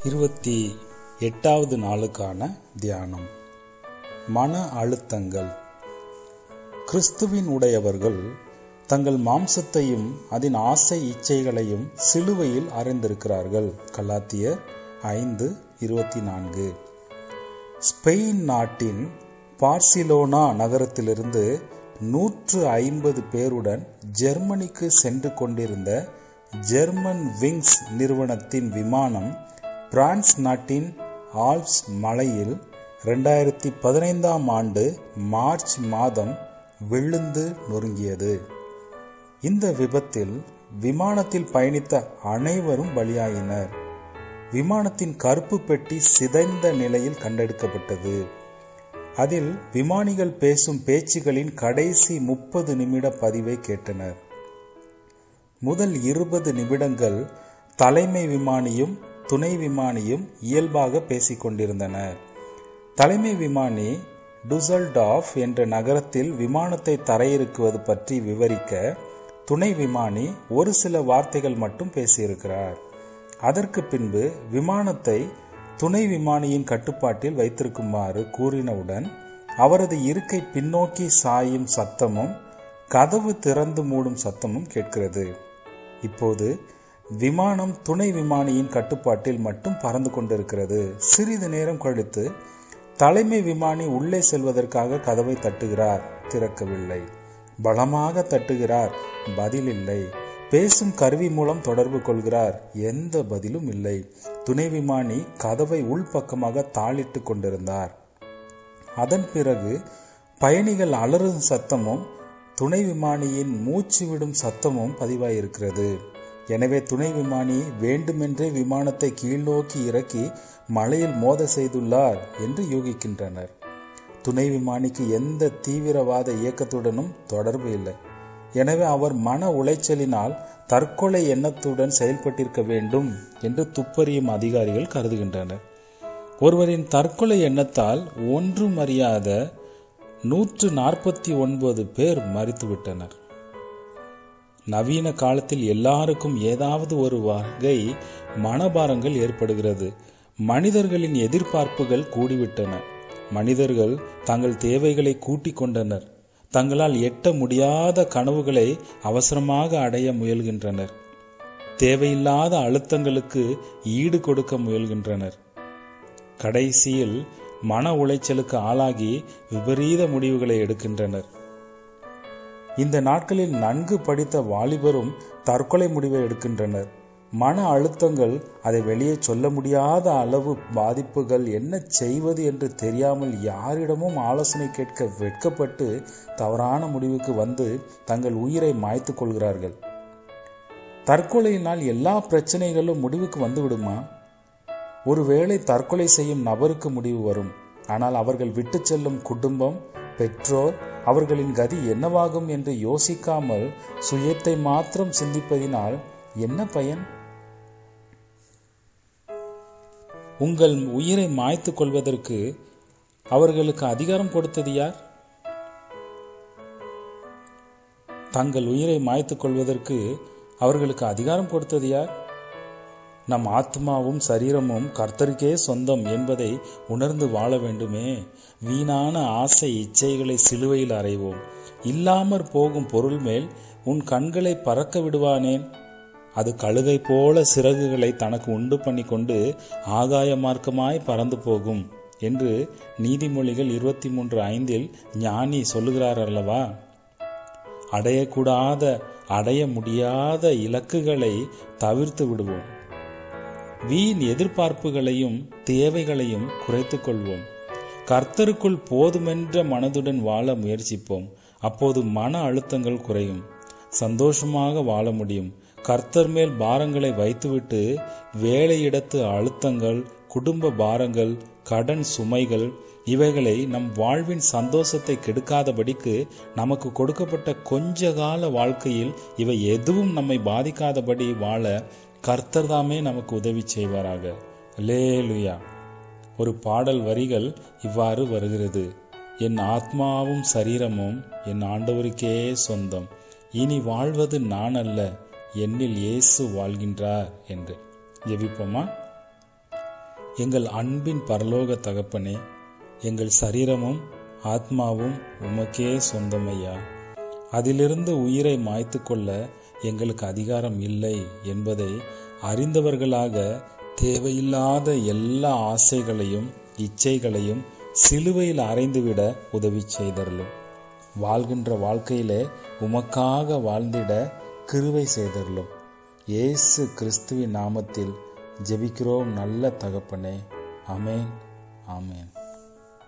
இருபத்தி எட்டாவது நாளுக்கான தியானம் மன அழுத்தங்கள் கிறிஸ்துவின் உடையவர்கள் தங்கள் மாம்சத்தையும் அதன் ஆசை இச்சைகளையும் சிலுவையில் அறைந்திருக்கிறார்கள் கலாத்தியர் ஐந்து இருபத்தி நான்கு ஸ்பெயின் நாட்டின் பார்சிலோனா நகரத்திலிருந்து நூற்று ஐம்பது பேருடன் ஜெர்மனிக்கு சென்று கொண்டிருந்த ஜெர்மன் விங்ஸ் நிறுவனத்தின் விமானம் பிரான்ஸ் நாட்டின் ஆல்ப்ஸ் மலையில் ரெண்டாயிரத்தி பதினைந்தாம் ஆண்டு மார்ச் மாதம் விழுந்து நொறுங்கியது இந்த விபத்தில் விமானத்தில் பயணித்த அனைவரும் பலியாயினர் விமானத்தின் கருப்பு பெட்டி சிதைந்த நிலையில் கண்டெடுக்கப்பட்டது அதில் விமானிகள் பேசும் பேச்சுகளின் கடைசி முப்பது நிமிட பதிவை கேட்டனர் முதல் இருபது நிமிடங்கள் தலைமை விமானியும் துணை விமானியும் இயல்பாக பேசிக் கொண்டிருந்தனர் தலைமை விமானி டுசல்டாஃப் என்ற நகரத்தில் விமானத்தை தரையிறக்குவது பற்றி விவரிக்க துணை விமானி ஒரு சில வார்த்தைகள் மட்டும் பேசியிருக்கிறார் அதற்கு பின்பு விமானத்தை துணை விமானியின் கட்டுப்பாட்டில் வைத்திருக்குமாறு கூறினவுடன் அவரது இருக்கை பின்னோக்கி சாயும் சத்தமும் கதவு திறந்து மூடும் சத்தமும் கேட்கிறது இப்போது விமானம் துணை விமானியின் கட்டுப்பாட்டில் மட்டும் பறந்து கொண்டிருக்கிறது சிறிது நேரம் கழித்து தலைமை விமானி உள்ளே செல்வதற்காக கதவை தட்டுகிறார் திறக்கவில்லை பலமாக தட்டுகிறார் பதில் இல்லை பேசும் கருவி மூலம் தொடர்பு கொள்கிறார் எந்த பதிலும் இல்லை துணை விமானி கதவை உள்பக்கமாக தாளிட்டு கொண்டிருந்தார் அதன் பிறகு பயணிகள் அலறும் சத்தமும் துணை விமானியின் மூச்சு விடும் சத்தமும் பதிவாயிருக்கிறது எனவே துணை விமானி வேண்டுமென்றே விமானத்தை கீழ்நோக்கி இறக்கி மலையில் மோத செய்துள்ளார் என்று யூகிக்கின்றனர் துணை விமானிக்கு எந்த தீவிரவாத இயக்கத்துடனும் தொடர்பு இல்லை எனவே அவர் மன உளைச்சலினால் தற்கொலை எண்ணத்துடன் செயல்பட்டிருக்க வேண்டும் என்று துப்பறியும் அதிகாரிகள் கருதுகின்றனர் ஒருவரின் தற்கொலை எண்ணத்தால் ஒன்றும் அறியாத நூற்று நாற்பத்தி ஒன்பது பேர் மறித்துவிட்டனர் நவீன காலத்தில் எல்லாருக்கும் ஏதாவது ஒரு வகை மனபாரங்கள் ஏற்படுகிறது மனிதர்களின் எதிர்பார்ப்புகள் கூடிவிட்டன மனிதர்கள் தங்கள் தேவைகளை கூட்டிக் கொண்டனர் தங்களால் எட்ட முடியாத கனவுகளை அவசரமாக அடைய முயல்கின்றனர் தேவையில்லாத அழுத்தங்களுக்கு ஈடு கொடுக்க முயல்கின்றனர் கடைசியில் மன உளைச்சலுக்கு ஆளாகி விபரீத முடிவுகளை எடுக்கின்றனர் இந்த நாட்களில் நன்கு படித்த வாலிபரும் தற்கொலை முடிவை எடுக்கின்றனர் மன அழுத்தங்கள் அதை வெளியே சொல்ல முடியாத அளவு பாதிப்புகள் என்ன செய்வது என்று தெரியாமல் யாரிடமும் ஆலோசனை கேட்க வெட்கப்பட்டு தவறான முடிவுக்கு வந்து தங்கள் உயிரை மாய்த்து கொள்கிறார்கள் தற்கொலையினால் எல்லா பிரச்சனைகளும் முடிவுக்கு வந்து விடுமா ஒருவேளை தற்கொலை செய்யும் நபருக்கு முடிவு வரும் ஆனால் அவர்கள் விட்டு செல்லும் குடும்பம் பெற்றோர் அவர்களின் கதி என்னவாகும் என்று யோசிக்காமல் சுயத்தை மாத்திரம் சிந்திப்பதினால் என்ன பயன் உங்கள் உயிரை மாய்த்து கொள்வதற்கு அவர்களுக்கு அதிகாரம் கொடுத்தது யார் தங்கள் உயிரை மாய்த்து கொள்வதற்கு அவர்களுக்கு அதிகாரம் கொடுத்தது யார் நம் ஆத்மாவும் சரீரமும் கர்த்தருக்கே சொந்தம் என்பதை உணர்ந்து வாழ வேண்டுமே வீணான ஆசை இச்சைகளை சிலுவையில் அறைவோம் இல்லாமற் போகும் பொருள் மேல் உன் கண்களை பறக்க விடுவானேன் அது கழுகை போல சிறகுகளை தனக்கு உண்டு பண்ணி கொண்டு ஆகாய மார்க்கமாய் பறந்து போகும் என்று நீதிமொழிகள் இருபத்தி மூன்று ஐந்தில் ஞானி சொல்லுகிறார் அல்லவா அடையக்கூடாத அடைய முடியாத இலக்குகளை தவிர்த்து விடுவோம் வீண் எதிர்பார்ப்புகளையும் தேவைகளையும் குறைத்துக் கொள்வோம் கர்த்தருக்குள் போதுமென்ற மனதுடன் வாழ முயற்சிப்போம் அப்போது மன அழுத்தங்கள் குறையும் சந்தோஷமாக வாழ முடியும் கர்த்தர் மேல் பாரங்களை வைத்துவிட்டு வேலையிடத்து அழுத்தங்கள் குடும்ப பாரங்கள் கடன் சுமைகள் இவைகளை நம் வாழ்வின் சந்தோஷத்தை கெடுக்காதபடிக்கு நமக்கு கொடுக்கப்பட்ட கொஞ்ச கால வாழ்க்கையில் இவை எதுவும் நம்மை பாதிக்காதபடி வாழ கர்த்தர் தாமே நமக்கு உதவி செய்வாராக லேலுயா ஒரு பாடல் வரிகள் இவ்வாறு வருகிறது என் ஆத்மாவும் சரீரமும் என் ஆண்டவருக்கே சொந்தம் இனி வாழ்வது நான் அல்ல என்னில் இயேசு வாழ்கின்றார் என்று ஜெபிப்போமா எங்கள் அன்பின் பரலோக தகப்பனே எங்கள் சரீரமும் ஆத்மாவும் உமக்கே சொந்தமையா அதிலிருந்து உயிரை மாய்த்து கொள்ள எங்களுக்கு அதிகாரம் இல்லை என்பதை அறிந்தவர்களாக தேவையில்லாத எல்லா ஆசைகளையும் இச்சைகளையும் சிலுவையில் அறைந்துவிட உதவி செய்தருளும் வாழ்கின்ற வாழ்க்கையிலே உமக்காக வாழ்ந்திட கிருவை செய்தருளும் இயேசு கிறிஸ்துவின் நாமத்தில் ஜெபிக்கிறோம் நல்ல தகப்பனே அமேன் ஆமேன்